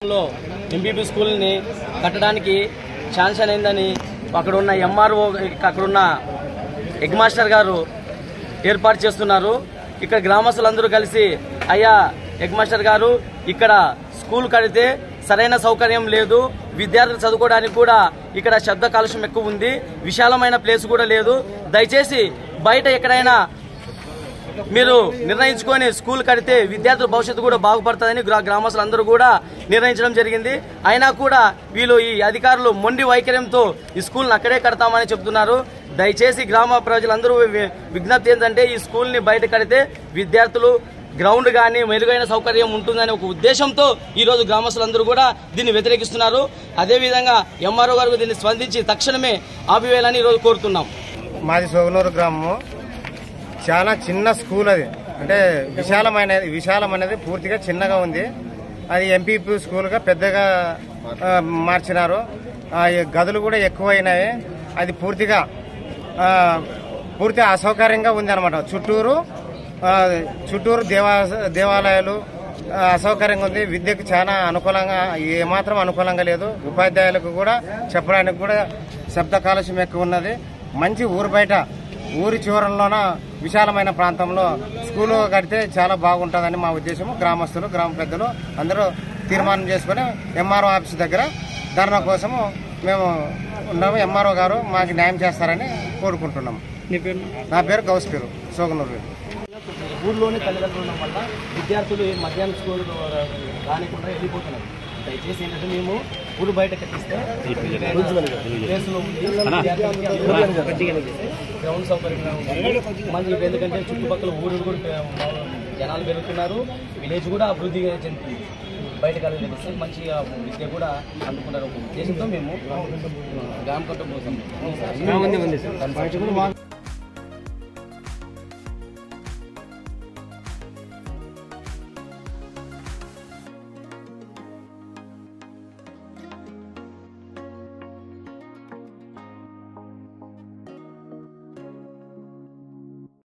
గ్రామంలో ఎంపీపీ స్కూల్ని కట్టడానికి శాంక్షన్ అయిందని అక్కడ ఉన్న ఎంఆర్ఓ అక్కడ ఉన్న హెడ్ మాస్టర్ గారు ఏర్పాటు చేస్తున్నారు ఇక్కడ గ్రామస్తులందరూ కలిసి అయ్యా హెడ్ మాస్టర్ గారు ఇక్కడ స్కూల్ కడితే సరైన సౌకర్యం లేదు విద్యార్థులు చదువుకోవడానికి కూడా ఇక్కడ శబ్ద కాలుష్యం ఎక్కువ ఉంది విశాలమైన ప్లేస్ కూడా లేదు దయచేసి బయట ఎక్కడైనా మీరు నిర్ణయించుకొని స్కూల్ కడితే విద్యార్థుల భవిష్యత్తు కూడా బాగుపడుతుందని గ్రా గ్రామస్తులందరూ కూడా నిర్ణయించడం జరిగింది అయినా కూడా వీళ్ళు ఈ అధికారులు మొండి వైఖర్యంతో ఈ స్కూల్ని అక్కడే కడతామని చెప్తున్నారు దయచేసి గ్రామ ప్రజలందరూ వి- విజ్ఞప్తి ఏంటంటే ఈ స్కూల్ని బయట కడితే విద్యార్థులు గ్రౌండ్ కానీ మెరుగైన సౌకర్యం ఉంటుందనే ఒక ఉద్దేశంతో ఈ రోజు గ్రామస్తులందరూ కూడా దీన్ని వ్యతిరేకిస్తున్నారు అదేవిధంగా ఎంఆర్ఓ గారు దీన్ని స్పందించి తక్షణమే ఆపివేయాలని ఈరోజు కోరుతున్నాం మాది సోగనూరు గ్రామము చాలా చిన్న స్కూల్ అది అంటే విశాలమైన విశాలమైనది పూర్తిగా చిన్నగా ఉంది అది ఎంపీపీ స్కూల్గా పెద్దగా ఆ, మార్చినారు ఆ, ఈ గదులు కూడా ఎక్కువైనాయి అది పూర్తిగా ఆ, పూర్తిగా అసౌకర్యంగా ఉంది అనమాట చుట్టూరు ఆ, చుట్టూరు దేవా దేవాలయాలు ఆ, అసౌకర్యంగా ఉంది విద్యకు చాలా అనుకూలంగా ఏమాత్రం అనుకూలంగా లేదు ఉపాధ్యాయులకు కూడా చెప్పడానికి కూడా శబ్ద కాలుష్యం ఎక్కువ ఉన్నది మంచి ఊరు బయట ఊరి చివరల్లోన విశాలమైన ప్రాంతంలో స్కూలు కడితే చాలా బాగుంటుందని మా ఉద్దేశము గ్రామస్తులు గ్రామ పెద్దలు అందరూ తీర్మానం చేసుకుని ఎంఆర్ఓ ఆఫీస్ దగ్గర ధర్నా కోసము మేము ఉన్నాము ఎంఆర్ఓ గారు మాకు న్యాయం చేస్తారని కోరుకుంటున్నాము నా పేరు గౌస్ పేరు సోగనూరు ఊర్లోనే తల్లిదండ్రులు ఉండడం వల్ల విద్యార్థులు ఈ మధ్యాహ్నం స్కూల్ రానికుండా వెళ్ళిపోతున్నారు దయచేసి ఏంటంటే మేము ఊరు బయట కట్టిస్తే ప్లేస్లో ఉంది విద్యార్థులకి గ్రౌండ్ సౌకర్యంగా ఉంది మంచి ఎందుకంటే చుట్టుపక్కల ఊరు కూడా పె- జనాలు పెరుగుతున్నారు విలేజ్ కూడా అభివృద్ధి చెందుతుంది బయట కలిసి మంచి విద్య కూడా అందుకున్నారు ఒక ఉద్దేశంతో మేము గ్రామ కుటుంబం కోసం